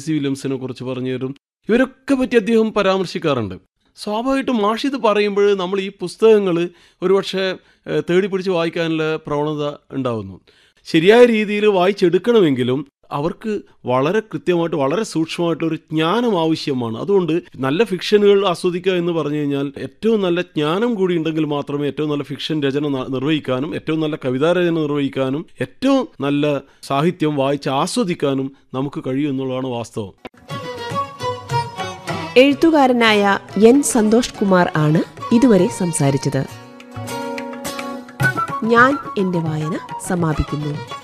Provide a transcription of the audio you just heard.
ടെൻസി വില്യംസിനെ കുറിച്ച് പറഞ്ഞു തരും ഇവരൊക്കെ പറ്റി അദ്ദേഹം പരാമർശിക്കാറുണ്ട് സ്വാഭാവികമായിട്ടും മാഷ് ഇത് പറയുമ്പോൾ നമ്മൾ ഈ പുസ്തകങ്ങൾ ഒരുപക്ഷെ ഏഹ്, തേടി പിടിച്ച് വായിക്കാനുള്ള പ്രവണത ഉണ്ടാവുന്നു ശരിയായ രീതിയിൽ വായിച്ചെടുക്കണമെങ്കിലും അവർക്ക് വളരെ കൃത്യമായിട്ട് വളരെ സൂക്ഷ്മമായിട്ടൊരു ജ്ഞാനം ആവശ്യമാണ് അതുകൊണ്ട് നല്ല ഫിക്ഷനുകൾ ആസ്വദിക്കുക എന്ന് പറഞ്ഞു കഴിഞ്ഞാൽ ഏറ്റവും നല്ല ജ്ഞാനം കൂടി ഉണ്ടെങ്കിൽ മാത്രമേ ഏറ്റവും നല്ല ഫിക്ഷൻ രചന ന- നിർവഹിക്കാനും ഏറ്റവും നല്ല കവിതാ രചന നിർവഹിക്കാനും ഏറ്റവും നല്ല സാഹിത്യം വായിച്ച് ആസ്വദിക്കാനും നമുക്ക് കഴിയും എന്നുള്ളതാണ് വാസ്തവം എഴുത്തുകാരനായ എൻ സന്തോഷ് കുമാർ ആണ് ഇതുവരെ സംസാരിച്ചത് ഞാൻ എന്റെ വായന സമാപിക്കുന്നു